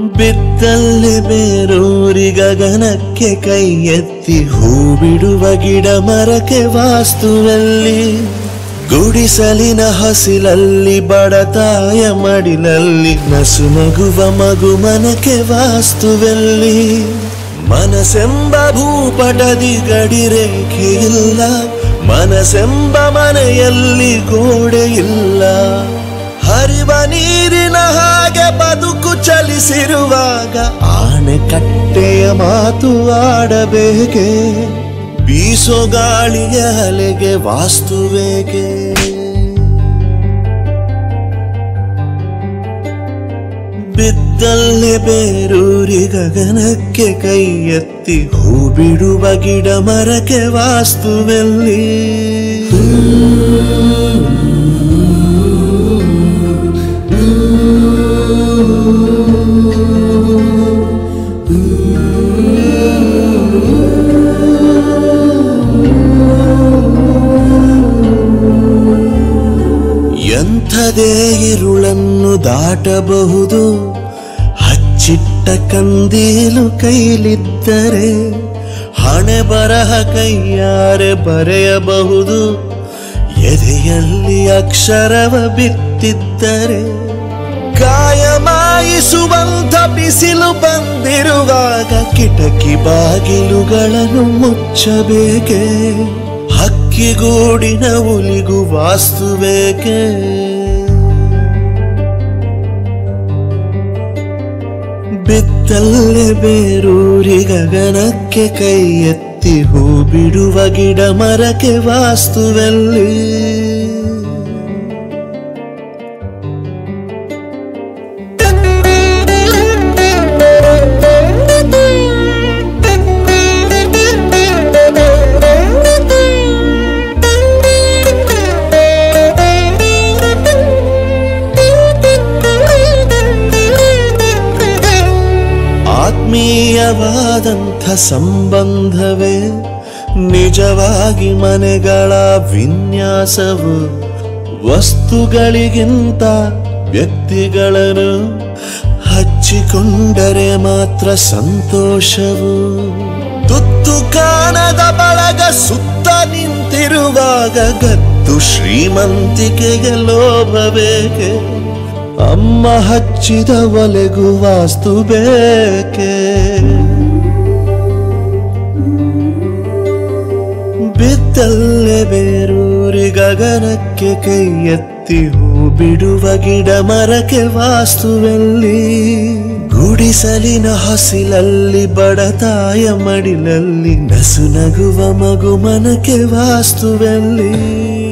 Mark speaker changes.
Speaker 1: ಬಿತ್ತಲ್ಲಿ ಬೇರೂರಿ ಗಗನಕ್ಕೆ ಕೈ ಎತ್ತಿ ಹೂ ಬಿಡುವ ಗಿಡ ಮರಕ್ಕೆ ವಾಸ್ತುವಲ್ಲಿ ಗುಡಿಸಲಿನ ಹಸಿಲಲ್ಲಿ ಬಡತಾಯ ಮಡಿಲಲ್ಲಿ ನಸು ನಗುವ ಮಗು ಮನಕ್ಕೆ ವಾಸ್ತುವಲ್ಲಿ ಮನಸೆಂಬ ಭೂಪಟದಿ ಗಡಿರೇಖೆ ಇಲ್ಲ ಮನಸೆಂಬ ಮನೆಯಲ್ಲಿ ಗೋಡೆ ಇಲ್ಲ ಹರಿವ ನೀರಿನ ಹಾಗೆ ಬದುಕು ಚಲಿಸಿರುವಾಗ ಆಣೆ ಕಟ್ಟೆಯ ಮಾತು ಆಡಬೇಕೆ ಬೀಸೋ ಗಾಳಿಯ ಅಲೆಗೆ ವಾಸ್ತುವೇಗೆ ಬಿದ್ದಲ್ಲೇ ಬೇರೂರಿ ಗಗನಕ್ಕೆ ಕೈ ಎತ್ತಿ ಹೂ ಬಿಡುವ ಗಿಡ ಮರಕ್ಕೆ ವಾಸ್ತುವೆಲ್ಲಿ ಎಂಥದೇ ಇರುಳನ್ನು ದಾಟಬಹುದು ಹಚ್ಚಿಟ್ಟ ಕಂದೀಲು ಕೈಲಿದ್ದರೆ ಹಣೆ ಬರಹ ಕೈಯಾರೆ ಬರೆಯಬಹುದು ಎದೆಯಲ್ಲಿ ಅಕ್ಷರವ ಬಿತ್ತಿದ್ದರೆ ಕಾಯಮಾಯಿಸುವಂಥ ಬಿಸಿಲು ಬಂದಿರುವಾಗ ಕಿಟಕಿ ಬಾಗಿಲುಗಳನ್ನು ಮುಚ್ಚಬೇಕೆ ಹಕ್ಕಿಗೂಡಿನ ಉಲಿಗು ವಾಸ್ತುವೇಕೆ ಬಿತ್ತಲ್ಲೇ ಬೇರೂರಿ ಗಗನಕ್ಕೆ ಕೈ ಎತ್ತಿ ಹೂ ಬಿಡುವ ಗಿಡ ಮರಕ್ಕೆ ವಾಸ್ತುವೆಲ್ಲಿ ಆತ್ಮೀಯವಾದಂಥ ಸಂಬಂಧವೇ ನಿಜವಾಗಿ ಮನೆಗಳ ವಿನ್ಯಾಸವು ವಸ್ತುಗಳಿಗಿಂತ ವ್ಯಕ್ತಿಗಳನ್ನು ಹಚ್ಚಿಕೊಂಡರೆ ಮಾತ್ರ ಸಂತೋಷವು ತುತ್ತು ಕಾಣದ ಬಳಗ ಸುತ್ತ ನಿಂತಿರುವಾಗ ಗತ್ತು ಶ್ರೀಮಂತಿಕೆಗೆ ಲೋಭಬೇಕೆ ಅಮ್ಮ ಹಚ್ಚಿದ ಒಲೆಗೂ ವಾಸ್ತು ಬೇಕೆ ಬಿದ್ದಲ್ಲೇ ಬೇರೂರಿ ಗಗನಕ್ಕೆ ಕೈ ಎತ್ತಿ ಹೂ ಬಿಡುವ ಗಿಡ ಮರಕ್ಕೆ ವಾಸ್ತುವೆಲ್ಲಿ ಗುಡಿಸಲಿನ ಹಸಿಲಲ್ಲಿ ಬಡತಾಯ ಮಡಿಲಲ್ಲಿ ನಸು ನಗುವ ಮಗು ಮನಕ್ಕೆ ವಾಸ್ತುವೆಲ್ಲಿ